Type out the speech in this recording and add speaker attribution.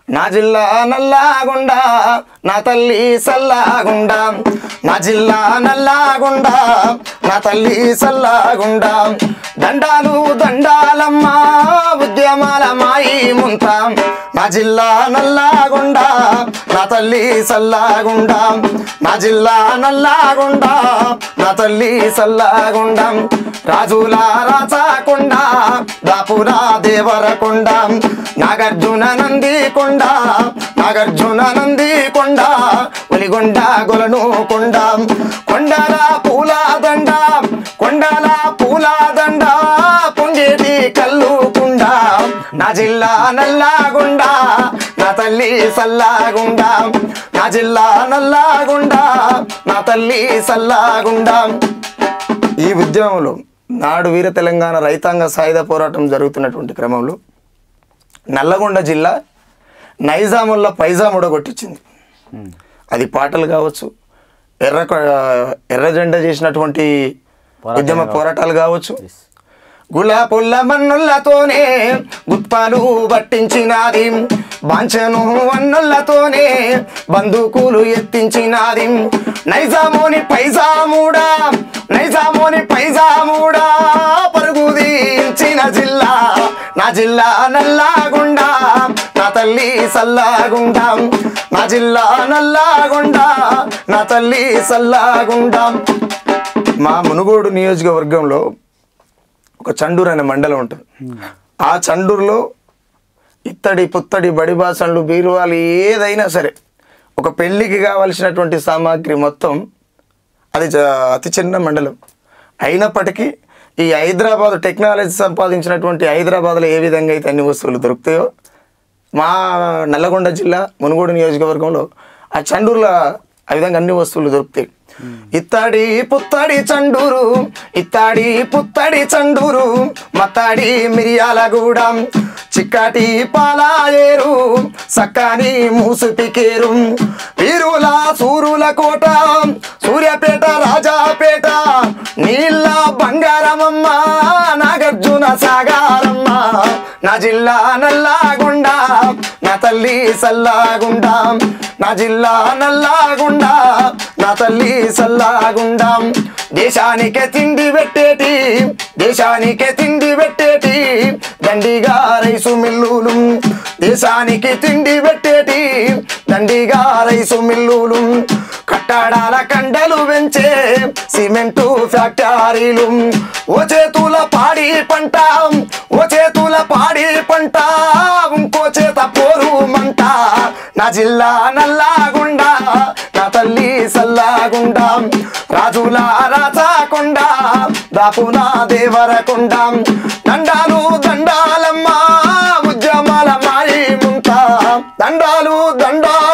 Speaker 1: నా జిల్లా నల్లాగుండా నా తల్లి సల్లాగుండా నా జిల్లా నల్లాగుండా నా తల్లి సల్లాగుండా దండాలు దండాలమ్మా ఉద్యమాల మాయి ముంత నా జిల్లా నల్లాగుండా నా తల్లి సల్లాగుండా నా జిల్లా నల్లాగుండా నా తల్లి సల్లాగుండా రాజుల రాచకొండ దాపురా దేవరకొండ నాగార్జున నంది కొండ నాగార్జున నంది కొండ ఒలిగొండ గొలను కొండ కొండల పూల దండ కొండల పూల దండ పొంగేటి కల్లు కుండ నా జిల్లా నల్లాగుండ నా తల్లి సల్లాగుండ నా జిల్లా నల్లాగుండ నా తల్లి సల్లాగుండ ఈ ఉద్యమంలో నాడు వీర తెలంగాణ రైతాంగ సాయుధ పోరాటం జరుగుతున్నటువంటి క్రమంలో నల్లగొండ జిల్లా నైజాముల్లా పైజాముడ కొట్టించింది అది పాటలు కావచ్చు ఎర్ర కొ- ఎర్ర జెండా చేసినటువంటి ఉద్యమ పోరాటాలు కావచ్చు గుల పుల్ల మన్నులతోనే గుత్పాలు పట్టించినాది బాంచను వన్నులతోనే బందూకులు ఎత్తించినాది నైజామోని పైజామూడా నైజామోని పైజామూడా పరుగు తీయించిన జిల్లా నా జిల్లా నల్లాగుండా నా తల్లి సల్లాగుండా నా జిల్లా నల్లాగుండా నా తల్లి సల్లాగుండా మా మునుగోడు నియోజకవర్గంలో ఒక చండూరు అనే మండలం ఉంటుంది ఆ చండూరులో ఇత్తడి పుత్తడి బడి బాసన్లు బీరువాలు ఏదైనా సరే ఒక పెళ్ళికి కావలసినటువంటి సామాగ్రి మొత్తం అది చ- అతి చిన్న మండలం అయినప్పటికీ ఈ హైదరాబాద్ టెక్నాలజీ సంపాదించినటువంటి హైదరాబాద్లో ఏ విధంగా అయితే అన్ని వస్తువులు దొరుకుతాయో మా నల్లగొండ జిల్లా మునుగోడు నియోజకవర్గంలో ఆ చండూరులో ఆ విధంగా అన్ని వస్తువులు దొరుకుతాయి ఇత్తడి పుత్తడి చండూరు ఇత్తడి పుత్తడి చండూరు మత్తాడి మిరియాలగూడెం చిక్కటి పాలాయేరు సక్కని మూసుపికేరు వీరుల సూరుల కోట సూర్యాపేట రాజాపేట నీళ్ళ బంగారమమ్మ నాగార్జున సాగారమ్మ నా జిల్లా నల్లాగుండ నా తల్లి సల్లాగుండా నా జిల్లా నల్లాగుండా నా తల్లి సల్లాగుండా దేశానికే తిండి పెట్టేటి దేశానికే తిండి పెట్టేటి దండిగా రైసు మిల్లులు దేశానికి తిండి పెట్టేటి దండిగా రైసు మిల్లులు కట్టడాల కండలు పెంచే సిమెంటు ఫ్యాక్టరీలు ఓ చేతుల పాడి పంట ఓ చేతుల పాడి పంట ఇంకో చేత పోరు మంట నా జిల్లా నల్లాగుండా నా తల్లి సల్లాగుండా రాజుల రాజాకొండ దాపున దేవరకొండ దండాలు దండాలమ్మా ఉద్యమాల మాయి ముంత దండాలు దండాలు